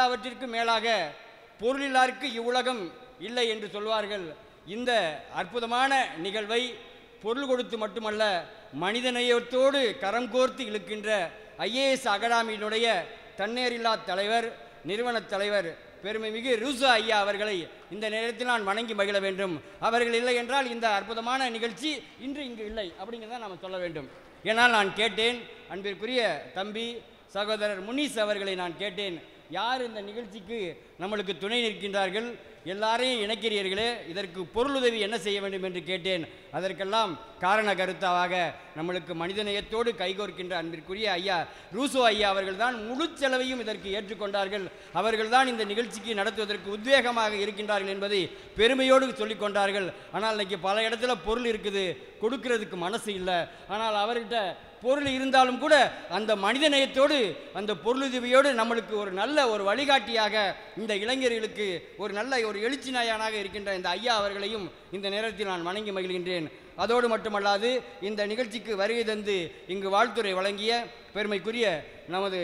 எல்லாவற்றிற்கும் மேலாக பொருளில்லாருக்கு இவ்வுலகம் இல்லை என்று சொல்வார்கள் இந்த அற்புதமான நிகழ்வை பொருள் கொடுத்து மட்டுமல்ல மனிதநேயத்தோடு கரம் கோர்த்து இழுக்கின்ற ஐஏஎஸ் அகாடமியினுடைய தன்னேரில்லா தலைவர் நிறுவனத் தலைவர் பெருமைமிகு ரூசா ஐயா அவர்களை இந்த நேரத்தில் நான் வணங்கி மகிழ வேண்டும் அவர்கள் இல்லை என்றால் இந்த அற்புதமான நிகழ்ச்சி இன்று இங்கு இல்லை அப்படிங்கிறத நாம் சொல்ல வேண்டும் ஏனால் நான் கேட்டேன் அன்பிற்குரிய தம்பி சகோதரர் முனீஸ் அவர்களை நான் கேட்டேன் யார் இந்த நிகழ்ச்சிக்கு நம்மளுக்கு துணை நிற்கின்றார்கள் எல்லாரையும் இணைக்கிறீர்களே இதற்கு பொருளுதவி என்ன செய்ய வேண்டும் என்று கேட்டேன் அதற்கெல்லாம் காரண கருத்தாக நம்மளுக்கு மனிதநேயத்தோடு கைகோர்க்கின்ற அன்பிற்குரிய ஐயா ரூசோ ஐயா அவர்கள்தான் முழு செலவையும் இதற்கு ஏற்றுக்கொண்டார்கள் அவர்கள்தான் இந்த நிகழ்ச்சிக்கு நடத்துவதற்கு உத்வேகமாக இருக்கின்றார்கள் என்பதை பெருமையோடு சொல்லிக் கொண்டார்கள் ஆனால் இன்னைக்கு பல இடத்துல பொருள் இருக்குது கொடுக்கிறதுக்கு மனசு இல்லை ஆனால் அவர்கிட்ட பொருள் இருந்தாலும் கூட அந்த மனிதநேயத்தோடு அந்த பொருளுதவியோடு நம்மளுக்கு ஒரு நல்ல ஒரு வழிகாட்டியாக இந்த இளைஞர்களுக்கு ஒரு நல்ல ஒரு எழுச்சி நாயனாக இருக்கின்ற இந்த ஐயா அவர்களையும் இந்த நேரத்தில் நான் வணங்கி மகிழ்கின்றேன் அதோடு மட்டுமல்லாது இந்த நிகழ்ச்சிக்கு வருகை தந்து இங்கு வாழ்த்துறை வழங்கிய பெருமைக்குரிய நமது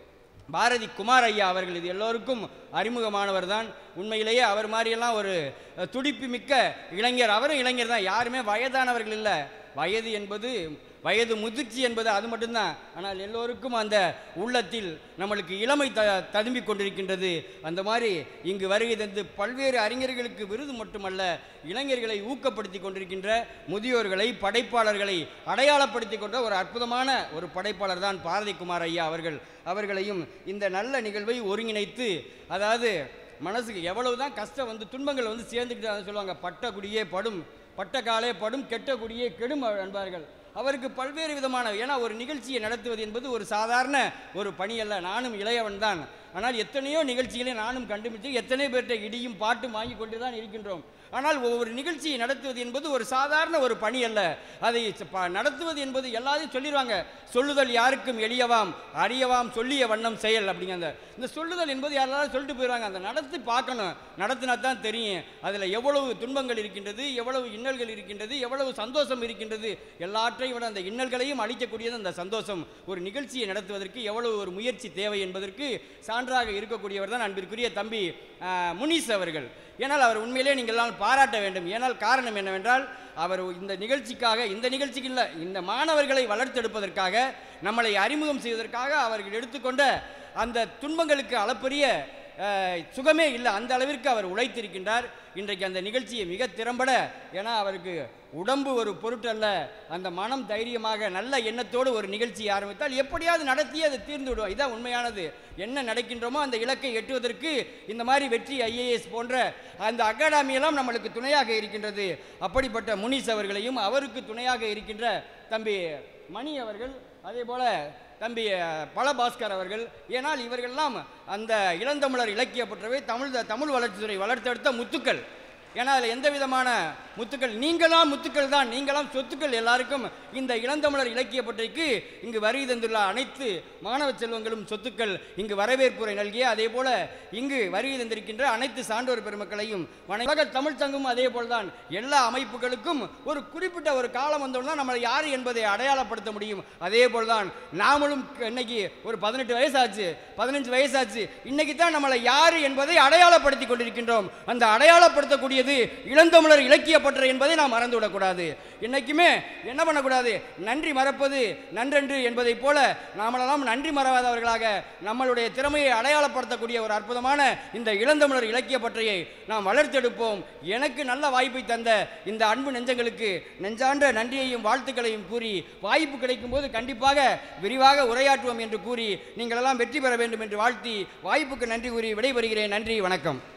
பாரதி குமார் ஐயா அவர்கள் இது எல்லோருக்கும் அறிமுகமானவர் தான் உண்மையிலேயே அவர் மாதிரியெல்லாம் ஒரு அஹ், துடிப்பு மிக்க இளைஞர் அவரும் இளைஞர் தான் யாருமே வயதானவர்கள் இல்லை வயது என்பது வயது முதிர்ச்சி என்பது அது மட்டும்தான் ஆனால் எல்லோருக்கும் அந்த உள்ளத்தில் நம்மளுக்கு இளமை த ததும்பிக் கொண்டிருக்கின்றது அந்த மாதிரி இங்கு வருகை தந்து பல்வேறு அறிஞர்களுக்கு விருது மட்டுமல்ல இளைஞர்களை ஊக்கப்படுத்தி கொண்டிருக்கின்ற முதியோர்களை படைப்பாளர்களை அடையாளப்படுத்தி கொண்ட ஒரு அற்புதமான ஒரு படைப்பாளர் தான் பாரதிக்குமார் ஐயா அவர்கள் அவர்களையும் இந்த நல்ல நிகழ்வை ஒருங்கிணைத்து அதாவது மனசுக்கு எவ்வளவு தான் கஷ்டம் வந்து துன்பங்கள் வந்து சேர்ந்துக்கிட்டு அதை சொல்லுவாங்க பட்ட குடியே படும் பட்ட காலே படும் கெட்ட குடியே கெடும் என்பார்கள் அவருக்கு பல்வேறு விதமான ஏன்னா ஒரு நிகழ்ச்சியை நடத்துவது என்பது ஒரு சாதாரண ஒரு பணி அல்ல நானும் இளையவன் தான் ஆனால் எத்தனையோ நிகழ்ச்சிகளை நானும் கண்டுபிடித்து எத்தனை பேர்கிட்ட இடியும் பாட்டும் வாங்கி கொண்டு தான் இருக்கின்றோம் ஆனால் ஒவ்வொரு நிகழ்ச்சியை நடத்துவது என்பது ஒரு சாதாரண ஒரு பணி அல்ல அதை ச- ப- நடத்துவது என்பது எல்லாரையும் சொல்லிடுவாங்க சொல்லுதல் யாருக்கும் எளியவாம் அறியவாம் சொல்லிய வண்ணம் செயல் அப்படிங்க அந்த இந்த சொல்லுதல் என்பது யாராவது சொல்லிட்டு போயிடுவாங்க அந்த நடத்தி பார்க்கணும் நடத்தினா தான் தெரியும் அதில் எவ்வளவு துன்பங்கள் இருக்கின்றது எவ்வளவு இன்னல்கள் இருக்கின்றது எவ்வளவு சந்தோஷம் இருக்கின்றது எல்லாற்றையும் விட அந்த இன்னல்களையும் அளிக்கக்கூடியது அந்த சந்தோஷம் ஒரு நிகழ்ச்சியை நடத்துவதற்கு எவ்வளவு ஒரு முயற்சி தேவை என்பதற்கு சான்றாக இருக்கக்கூடியவர் தான் அன்பிற்குரிய தம்பி ஆ, முனீஸ் அவர்கள் ஏனால் அவர் உண்மையிலே நீங்கள் எல்லாம் பாராட்ட வேண்டும் ஏனால் காரணம் என்னவென்றால் அவர் இந்த நிகழ்ச்சிக்காக இந்த நிகழ்ச்சிக்கு இல்லை இந்த மாணவர்களை வளர்த்தெடுப்பதற்காக நம்மளை அறிமுகம் செய்வதற்காக அவர்கள் எடுத்துக்கொண்ட அந்த துன்பங்களுக்கு அளப்பரிய அஹ், சுகமே இல்லை அந்த அளவிற்கு அவர் உழைத்திருக்கின்றார் இன்றைக்கு அந்த நிகழ்ச்சியை மிக திறம்பட ஏன்னா அவருக்கு உடம்பு ஒரு பொருட்டல்ல அந்த மனம் தைரியமாக நல்ல எண்ணத்தோடு ஒரு நிகழ்ச்சியை ஆரம்பித்தால் எப்படியாவது நடத்தி அது தீர்ந்து விடும் இதான் உண்மையானது என்ன நடக்கின்றோமோ அந்த இலக்கை எட்டுவதற்கு இந்த மாதிரி வெற்றி ஐஏஎஸ் போன்ற அந்த அகாடமியெல்லாம் நம்மளுக்கு துணையாக இருக்கின்றது அப்படிப்பட்ட முனிஸ் அவர்களையும் அவருக்கு துணையாக இருக்கின்ற தம்பி மணி அவர்கள் அதே போல தம்பி அஹ், பலபாஸ்கர் அவர்கள் ஏனால் இவர்கள்லாம் அந்த இளந்தமிழர் இலக்கிய பற்றவை தமிழ் தமிழ் வளர்ச்சித்துறை வளர்த்தெடுத்த முத்துக்கள் ஏன்னா அதில் எந்த விதமான முத்துக்கள் நீங்களாம் முத்துக்கள் தான் நீங்களாம் சொத்துக்கள் எல்லாருக்கும் இந்த இளந்தமிழர் இலக்கிய பற்றைக்கு இங்கு வருகை தந்துள்ள அனைத்து மாணவ செல்வங்களும் சொத்துக்கள் இங்கு வரவேற்புரை நல்கிய அதே போல இங்கு வருகை தந்திருக்கின்ற அனைத்து சான்றோர் பெருமக்களையும் வண- உலக தமிழ் சங்கமும் அதே போல்தான் எல்லா அமைப்புகளுக்கும் ஒரு குறிப்பிட்ட ஒரு காலம் வந்தோம்னா தான் நம்மளை யார் என்பதை அடையாளப்படுத்த முடியும் அதே போல்தான் நாமளும் இன்னைக்கு ஒரு பதினெட்டு வயசாச்சு பதினஞ்சு வயசாச்சு இன்னைக்கு தான் நம்மளை யார் என்பதை அடையாளப்படுத்தி கொண்டிருக்கின்றோம் அந்த அடையாளப்படுத்தக்கூடியது இளந்தமிழர் இலக்கிய பற்று என்பதை நாம் மறந்துவிடக்கூடாது இன்னைக்குமே என்ன பண்ணக்கூடாது நன்றி மறப்பது நன்றன்று என்பதைப் போல நாமெல்லாம் நன்றி மறவாதவர்களாக நம்மளுடைய திறமையை அடையாளப்படுத்தக்கூடிய ஒரு அற்புதமான இந்த இளந்தமிழர் இலக்கிய பற்றையை நாம் வளர்த்தெடுப்போம் எனக்கு நல்ல வாய்ப்பை தந்த இந்த அன்பு நெஞ்சங்களுக்கு நெஞ்சான்ற நன்றியையும் வாழ்த்துக்களையும் கூறி வாய்ப்பு கிடைக்கும் போது கண்டிப்பாக விரிவாக உரையாற்றுவோம் என்று கூறி நீங்கள் எல்லாம் வெற்றி பெற வேண்டும் என்று வாழ்த்தி வாய்ப்புக்கு நன்றி கூறி விடைபெறுகிறேன் நன்றி வணக்கம்